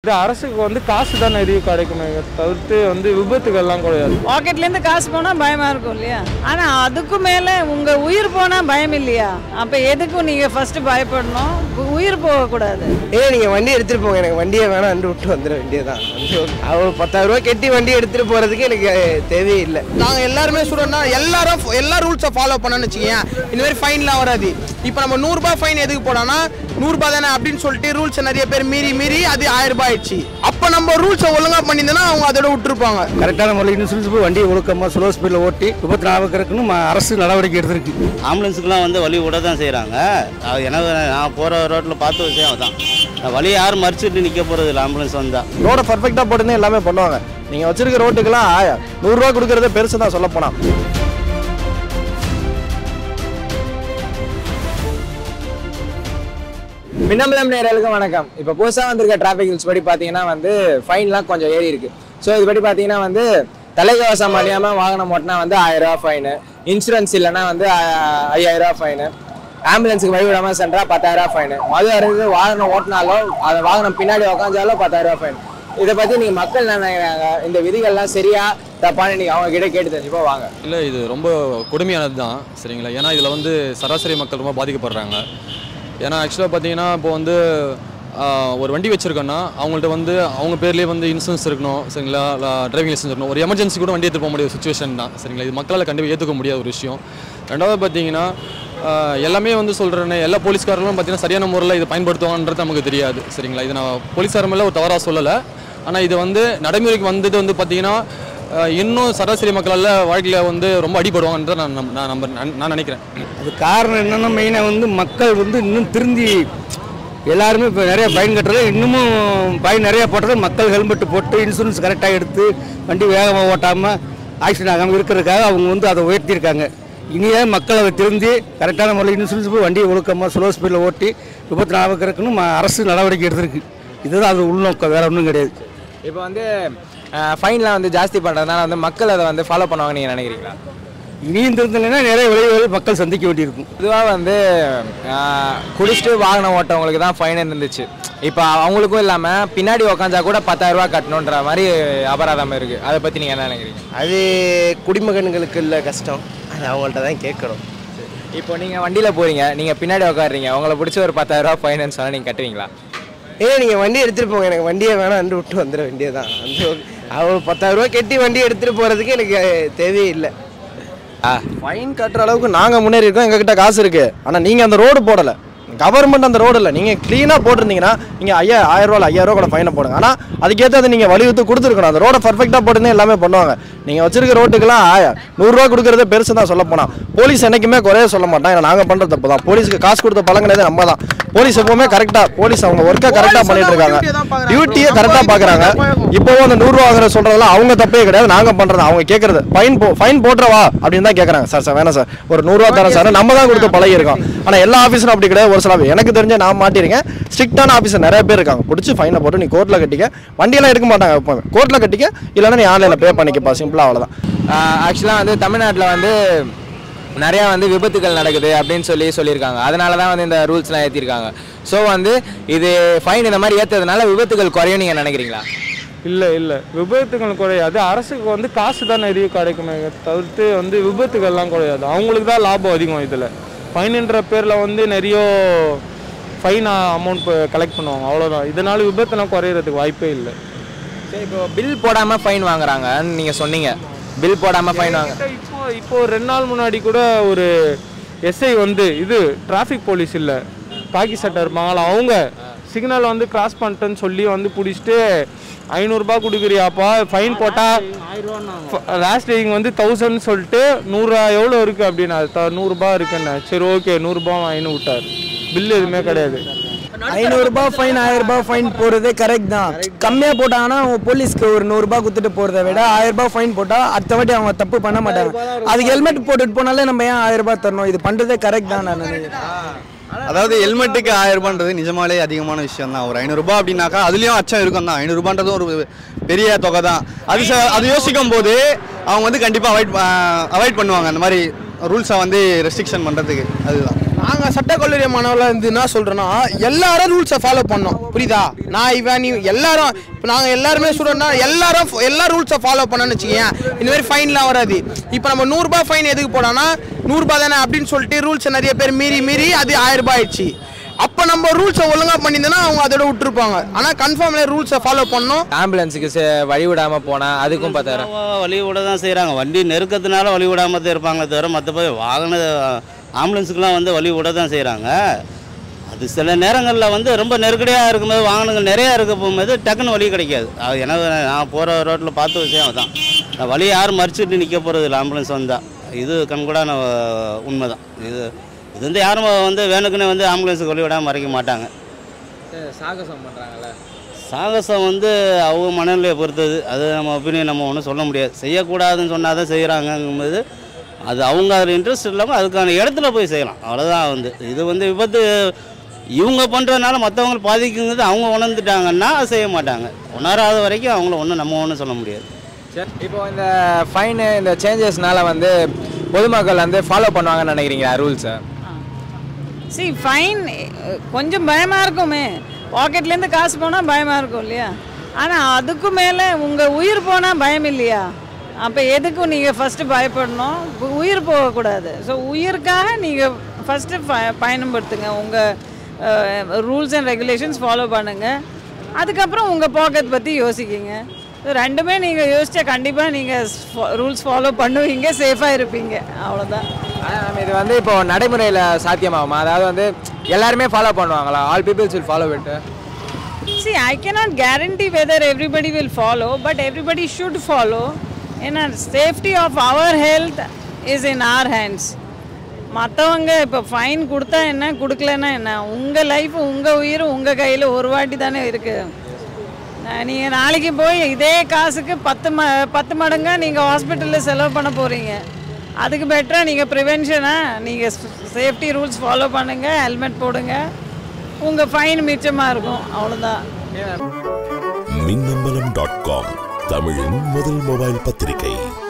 இது அரசுக்கு வந்து காசு தான் நிறைய கிடைக்குமே தவிர்த்து வந்து விபத்துகள்லாம் கிடையாது பாக்கெட்லேருந்து காசு போனால் பயமாக இருக்கும் இல்லையா ஆனால் அதுக்கும் மேலே உங்கள் உயிர் போனால் பயம் இல்லையா அப்போ எதுக்கும் நீங்கள் ஃபஸ்ட்டு பயப்படணும் உ- உயிர் போகக்கூடாது ஏ நீங்கள் வண்டி எடுத்துகிட்டு போங்க எனக்கு வண்டியை வேணாம் அண்டு விட்டு வந்துட வேண்டியதான் அவர் பத்தாயிரம் ரூபாய் கட்டி வண்டி எடுத்துகிட்டு போகிறதுக்கு எனக்கு தேவையே இல்லை நாங்கள் எல்லாருமே சொல்கிறோம்னா எல்லாரும் எல்லா ரூல்ஸை ஃபாலோ பண்ணோன்னு வச்சுக்கோங்க இந்த மாதிரி ஃபைன்லாம் வராது இப்போ நம்ம நூறுரூபா ஃபைன் எதுக்கு போடோம்னா நூறுரூபா தானே அப்படின்னு சொல்லிட்டு ரூல்ஸை நிறைய பேர் மீறி மீறி அது ஆயிரம் ரூபாய் ஆயிடுச்சு அப்போ நம்ம ரூல்ஸை ஒழுங்காக பண்ணியிருந்தோன்னா அவங்க அதோட விட்டுருப்பாங்க கரெக்டான முறையில் இன்சூரன்ஸ் போய் வண்டியை ஒழுக்கமாக ஸ்லோ ஸ்பீடில் ஓட்டி விபத்து நாவக்கிறதுக்குன்னு அரசு நடவடிக்கை எடுத்திருக்கு ஆம்புலன்ஸுக்குலாம் வந்து வழி விட தான் செய்கிறாங்க அது எனக்கு நான் போகிற ரோட்டில் பார்த்த விஷயம் அதான் நான் வழி யாரும் மறிச்சுட்டு நிற்க போகிறது இல்லை ஆம்புலன்ஸ் வந்தால் ரோடை பர்ஃபெக்டாக போட்டுன்னு எல்லாமே பண்ணுவாங்க நீங்கள் வச்சிருக்க ரோட்டுக்கெல்லாம் ஆயா நூறுரூவா கொடுக்குறதே பெருசு தான் சொல்ல போனால் மின்னம்பலம் நேரலுக்கு வணக்கம் இப்போ புதுசாக வந்திருக்க டிராஃபிக் ரூல்ஸ் படி பார்த்தீங்கன்னா வந்து ஃபைன்லாம் கொஞ்சம் ஏறி இருக்கு ஸோ இது படி பார்த்தீங்கன்னா வந்து தலைக்கவசம் அணியாமல் வாகனம் ஓட்டினா வந்து ஆயிரம் ரூபா ஃபைனு இன்சூரன்ஸ் இல்லைன்னா வந்து ஆ- ஐயாயிரம் ரூபா ஃபைனு ஆம்புலன்ஸுக்கு வழி விடாமல் சென்றா பத்தாயிரம் ரூபா ஃபைனு மது அருந்து வாகனம் ஓட்டினாலோ அந்த வாகனம் பின்னாடி உக்காந்தாலோ பத்தாயிரம் ரூபா ஃபைன் இதை பற்றி நீங்கள் மக்கள் என்ன நினைக்கிறாங்க இந்த விதிகள்லாம் சரியா தப்பான்னு நீங்கள் அவங்க கிட்ட கேட்டு தெரிஞ்சுப்போ வாங்க இல்லை இது ரொம்ப கொடுமையானது தான் சரிங்களா ஏன்னா இதில் வந்து சராசரி மக்கள் ரொம்ப பாதிக்கப்படுறாங்க ஏன்னா ஆக்சுவலாக பார்த்தீங்கன்னா இப்போ வந்து ஆஹ், ஒரு வண்டி வச்சுருக்கோன்னா அவங்கள்ட்ட வந்து அவங்க பேர்லேயே வந்து இன்சூரன்ஸ் இருக்கணும் சரிங்களா டிரைவிங் லைசன்ஸ் இருக்கணும் ஒரு எமர்ஜென்சி கூட வண்டி எடுத்து போக முடியாத சுச்சுவேஷன் தான் சரிங்களா இது மக்களால் கண்டிப்பாக ஏற்றுக்க முடியாத ஒரு விஷயம் ரெண்டாவது பார்த்தீங்கன்னா ஆஹ், எல்லாமே வந்து சொல்கிறேன்னு எல்லா போலீஸ்காரர்களும் பார்த்தீங்கன்னா சரியான முறையில் இது பயன்படுத்துவாங்கன்றது நமக்கு தெரியாது சரிங்களா இது நான் போலீஸ்கார மேலே ஒரு தவறாக சொல்லலை ஆனால் இது வந்து நடைமுறைக்கு வந்தது வந்து பார்த்தீங்கன்னா அஹ் இன்னும் சராசரி மக்களால் வாழ்க்கையில் வந்து ரொம்ப அடிபடுவாங்கன்றத நான் நம்ப- நான் நம்ப நான் நான் நினைக்கிறேன் அது காரணம் என்னென்னா மெயினாக வந்து மக்கள் வந்து இன்னும் திருந்தி எல்லாருமே இப்போ நிறைய பயன் கட்டுறது இன்னமும் பயன் நிறைய போட்டது மக்கள் ஹெல்மெட் போட்டு இன்சூரன்ஸ் கரெக்டாக எடுத்து வண்டி வேகமாக ஓட்டாமல் ஆக்சிடென்ட் ஆகாமல் இருக்கிறதுக்காக அவங்க வந்து அதை உயர்த்தியிருக்காங்க இனியே மக்கள் அதை திருந்தி கரெக்டான முறையில் இன்சூரன்ஸ் போய் வண்டியை ஒழுக்கமாக ஸ்லோ ஸ்பீடில் ஓட்டி விபத்து நாவக்கிறதுக்குன்னு அரசு நடவடிக்கை எடுத்திருக்கு இதுதான் அது உள்நோக்கம் வேற ஒன்றும் கிடையாது இப்போ வந்து ஃபைன்லாம் வந்து ஜாஸ்தி பண்ணுறதுனால வந்து மக்கள் அதை வந்து ஃபாலோ பண்ணுவாங்க நீங்கள் நினைக்கிறீங்களா இனியும் திருந்தலைன்னா நிறைய விளைவுகள் மக்கள் சந்திக்க வேண்டியிருக்கும் பொதுவாக வந்து ஆஹ், குடிச்சிட்டு வாகனம் ஓட்டவங்களுக்கு தான் ஃபைன் இருந்துச்சு இப்போ அவங்களுக்கும் இல்லாமல் பின்னாடி உக்காந்தா கூட பத்தாயிரரூபா கட்டணுன்ற மாதிரி அபராதம் இருக்குது அதை பற்றி நீங்கள் என்ன நினைக்கிறீங்க அது குடிமகன்களுக்கு இல்லை கஷ்டம் அது அவங்கள்ட்ட தான் கேட்கணும் இப்போ நீங்கள் வண்டியில் போகிறீங்க நீங்கள் பின்னாடி உட்காடுறீங்க உங்களை பிடிச்சி ஒரு பத்தாயிரரூபா ஃபைனுன்னு சொன்னால் நீங்கள் கட்டுவீங்களா ஏ நீங்கள் வண்டி எடுத்துகிட்டு போங்க எனக்கு வண்டியை வேணாம் அண்டு விட்டு வந்துட வேண்டியதான் வந்து அவர் பத்தாயிரம் ரூபாய் கட்டி வண்டி எடுத்துகிட்டு போகிறதுக்கு எனக்கு தேவையே இல்லை ஃபைன் கட்டுற அளவுக்கு நாங்கள் முன்னேறி இருக்கோம் எங்ககிட்ட காசு இருக்குது ஆனால் நீங்கள் அந்த ரோடு போடலை கவர்மெண்ட் அந்த ரோடு இல்லை நீங்கள் க்ளீனாக போட்டிருந்தீங்கன்னா நீங்கள் ஐயா ஆயிரம் ரூபா ஐயாயிரம் ரூபா கூட ஃபைனை போடுங்க ஆனால் அதுக்கேற்ற அதை நீங்கள் வலியுறுத்தி கொடுத்துருக்கணும் அந்த ரோடை பர்ஃபெக்டாக போட்டுருந்தே எல்லாமே பண்ணுவாங்க நீங்கள் வச்சிருக்க ரோட்டுக்கெல்லாம் ஆயா நூறுரூவா கொடுக்குறதே பெருசு தான் சொல்ல போனால் போலீஸ் என்றைக்குமே குறைய சொல்ல மாட்டான் ஏன்னா நாங்கள் பண்ணுறது தப்பு தான் போலீஸுக்கு காசு கொடுத்த பழங்கினதே நம்ம தான் போலீஸ் எப்பவுமே கரெக்டாக போலீஸ் அவங்க ஒர்க்கை கரெக்டாக பண்ணிட்டு இருக்காங்க டியூட்டியை கரெக்டாக பார்க்குறாங்க இப்போவும் அந்த நூறுரூவா வாங்குற சொல்கிறதெல்லாம் அவங்க தப்பே கிடையாது நாங்கள் பண்ணுறது அவங்க கேட்குறது ஃபைன் போ ஃபைன் போட்டுறவா அப்படின்னு தான் கேட்குறாங்க சார் சார் வேணாம் சார் ஒரு நூறுரூவா தரேன் சார் நம்ம தான் கொடுத்து பழகிருக்கோம் ஆனால் எல்லா ஆஃபீஸரும் அப்படி கிடையாது ஒரு சில எனக்கு தெரிஞ்ச நான் மாட்டிருக்கேன் ஸ்ட்ரிக்டான ஆஃபீஸர் நிறைய பேர் இருக்காங்க பிடிச்சி ஃபைனை போட்டு நீ கோர்ட்டில் கட்டிக்க வண்டியெல்லாம் எடுக்க மாட்டாங்க எப்பவுமே கோர்ட்டில் கட்டிக்க இல்லைன்னா நீ ஆன்லைனில் பே பண்ணிக்கப்பா சிம்பிளாக அவ்வளோதான் ஆக்சுவலாக வந்து தமிழ்நாட்டில் வந்து நிறையா வந்து விபத்துகள் நடக்குது அப்படின்னு சொல்லி சொல்லியிருக்காங்க அதனால தான் வந்து இந்த ரூல்ஸ்லாம் ஏற்றிருக்காங்க ஸோ வந்து இது ஃபைன் இந்த மாதிரி ஏற்றதுனால விபத்துகள் குறையும் நீங்கள் நினைக்கிறீங்களா இல்லை இல்லை விபத்துகள் குறையாது அரசுக்கு வந்து காசு தான் நிறைய கிடைக்குமே தவிர்த்து வந்து விபத்துகள்லாம் குறையாது அவங்களுக்கு தான் லாபம் அதிகம் இதில் ஃபைனுன்ற பேரில் வந்து நிறைய ஃபைன் அமௌண்ட் கலெக்ட் பண்ணுவாங்க அவ்வளோதான் இதனால விபத்துலாம் குறையிறதுக்கு வாய்ப்பே இல்லை சரி இப்போ பில் போடாமல் ஃபைன் வாங்குறாங்கன்னு நீங்கள் சொன்னீங்க பில் போடாமல் ஃபைன் வாங்க இப்போ இப்போ ஒரு ரெண்டு நாள் முன்னாடி கூட ஒரு எஸ்ஐ வந்து இது டிராஃபிக் போலீஸ் இல்லை காக்கி சட்டை இருப்பாங்களா அவங்க சிக்னல் வந்து கிராஸ் பண்ணிட்டேன்னு சொல்லி வந்து பிடிச்சிட்டு ஐநூறுரூபா கொடுக்குறியாப்பா ஃபைன் போட்டால் லாஸ்ட் இங்கே வந்து தௌசண்ட் சொல்லிட்டு நூறுரூவா எவ்வளோ இருக்குது அப்படின்னு அது த- நூறுரூபா இருக்குன்னு சரி ஓகே நூறுரூபா வாங்கின்னு விட்டார் பில் எதுவுமே கிடையாது ஐநூறுரூபா ஃபைன் ஆயிரம் ரூபாய் ஃபைன் போடுறதே கரெக்ட் தான் கம்மியாக போட்டாங்கன்னா அவங்க போலீஸ்க்கு ஒரு நூறுரூபா கொடுத்துட்டு போகிறத விட ஆயிரம் ரூபாய் ஃபைன் போட்டால் அடுத்த வாட்டி அவங்க தப்பு பண்ண மாட்டாங்க அதுக்கு ஹெல்மெட் போட்டுட்டு போனாலே நம்ம ஏன் ஆயிரம் ரூபாய் தரணும் இது பண்ணுறதே கரெக்ட் தான் நான் நினைக்கிறேன் அதாவது ஹெல்மெட்டுக்கு ஆயிரம் ரூபான்றது நிஜமாலே அதிகமான விஷயம் தான் ஒரு ஐநூறுரூபா அப்படின்னாக்கா அதுலேயும் அச்சம் இருக்கும் தான் ஐநூறுரூபான்றது ஒரு பெரிய தொகை தான் அது ச- அது யோசிக்கும் போது அவங்க வந்து கண்டிப்பாக அவாய்ட் அவாய்ட் பண்ணுவாங்க அந்த மாதிரி ரூல்ஸை வந்து ரெஸ்ட்ரிக்ஷன் பண்ணுறதுக்கு அதுதான் நாங்கள் சட்டக்கல்லூரி மாணவர்களாக இருந்து என்ன சொல்கிறோன்னா எல்லாரும் ரூல்ஸை ஃபாலோ பண்ணோம் புரியுதா நான் இவன் நீ எல்லாரும் இப்போ நாங்கள் எல்லாருமே ஸ்டூடெண்ட்னா எல்லாரும் எல்லா ரூல்ஸை ஃபாலோ பண்ணோன்னு வச்சுக்கேன் இந்த மாதிரி ஃபைன்லாம் வராது இப்போ நம்ம நூறுரூபா ஃபைன் எதுக்கு போடோம்னா நூறுரூபா தானே அப்படின்னு சொல்லிட்டு ரூல்ஸை நிறைய பேர் மீறி மீறி அது ஆயிரம் ரூபாய் ஆயிடுச்சு அப்போ நம்ம ரூல்ஸை ஒழுங்காக பண்ணியிருந்தோன்னா அவங்க அதோட விட்டுருப்பாங்க ஆனால் கன்ஃபார்ம்ல ரூல்ஸை ஃபாலோ பண்ணோம் ஆம்புலன்ஸுக்கு சே- வழி விடாம போனா அதுக்கும் பத்தாயிரம் வழி விட தான் செய்கிறாங்க வண்டி நெருக்கத்தினால வழி விடாம தான் இருப்பாங்களே தவிர மற்றபடி வாகன ஆம்புலன்ஸுக்கெலாம் வந்து வழி விட தான் செய்கிறாங்க அது சில நேரங்களில் வந்து ரொம்ப நெருக்கடியாக இருக்கும்போது வாகனங்கள் நிறையா இருக்க போகும்போது டக்குன்னு வழி கிடைக்காது அது எனக்கு நான் போகிற ரோட்டில் பார்த்த விஷயம் அதான் நான் வழி யாரும் மறிச்சுட்டு நிற்க போகிறது இல்லை ஆம்புலன்ஸ் வந்தால் இது கண்கூடான உண்மை தான் இது இது வந்து யாரும் வந்து வேணுக்குன்னு வந்து ஆம்புலன்ஸுக்கு வழி விடாமல் மறைக்க மாட்டாங்க சாகசம் பண்றாங்கல்ல சாகசம் வந்து அவங்க மனநிலையை பொறுத்தது அது நம்ம ஒப்பீனியன் நம்ம ஒன்றும் சொல்ல முடியாது செய்யக்கூடாதுன்னு சொன்னால் தான் செய்கிறாங்கங்கும்போது அது அவங்க அதில் இன்ட்ரெஸ்ட் இல்லாமல் அதுக்கான இடத்துல போய் செய்யலாம் அவ்வளோதான் வந்து இது வந்து விபத்து இவங்க பண்ணுறதுனால மற்றவங்க பாதிக்குங்கிறது அவங்க உணர்ந்துட்டாங்கன்னா அது செய்ய மாட்டாங்க உணராத வரைக்கும் அவங்கள ஒன்றும் நம்ம ஒன்றும் சொல்ல முடியாது சரி இப்போ இந்த ஃபைனு இந்த சேஞ்சஸ்னால வந்து பொதுமக்கள் வந்து ஃபாலோ பண்ணுவாங்கன்னு நினைக்கிறீங்களா ரூல்ஸை சி ஃபைன் கொஞ்சம் பயமாக இருக்குமே பாக்கெட்லேருந்து காசு போனால் பயமாக இருக்கும் இல்லையா ஆனால் அதுக்கும் மேலே உங்கள் உயிர் போனால் பயம் இல்லையா அப்போ எதுக்கும் நீங்கள் ஃபஸ்ட்டு பயப்படணும் உ- உயிர் போகக்கூடாது ஸோ உயிருக்காக நீங்கள் ஃபஸ்ட்டு பயணப்படுத்துங்க உங்கள் ரூல்ஸ் அண்ட் ரெகுலேஷன்ஸ் ஃபாலோ பண்ணுங்கள் அதுக்கப்புறம் உங்கள் பாக்கெட் பற்றி யோசிக்கிங்க ஸோ ரெண்டுமே நீங்கள் யோசிச்சா கண்டிப்பாக நீங்கள் ரூல்ஸ் ஃபாலோ பண்ணுவீங்க சேஃபாக இருப்பீங்க அவ்வளோதான் ஆனால் நம்ம இது வந்து இப்போ நடைமுறையில் சாத்தியமாகுமா அதாவது வந்து எல்லாருமே ஃபாலோ பண்ணுவாங்களா ஆல் பீப்புள்ஸ் வில் ஃபாலோ விட்டு See, I cannot guarantee whether everybody will follow, but everybody should follow. ஏன்னா safety of our health is in our hands மற்றவங்க இப்போ ஃபைன் கொடுத்தா என்ன கொடுக்கலன்னா என்ன உங்கள் லைஃப் உங்கள் உயிர் உங்கள் கையில் ஒரு வாட்டி தானே இருக்குது நீங்கள் நாளைக்கு போய் இதே காசுக்கு பத்து ம பத்து மடங்காக நீங்கள் ஹாஸ்பிட்டலில் செலவு பண்ண போகிறீங்க அதுக்கு பெட்டராக நீங்கள் ப்ரிவென்ஷனாக நீங்கள் சேஃப்டி ரூல்ஸ் ஃபாலோ பண்ணுங்கள் ஹெல்மெட் போடுங்க உங்கள் ஃபைன் மிச்சமாக இருக்கும் அவ்வளோதான் மின்னம்பலம் டாட் காம் தமிழின் முதல் மொபைல் பத்திரிகை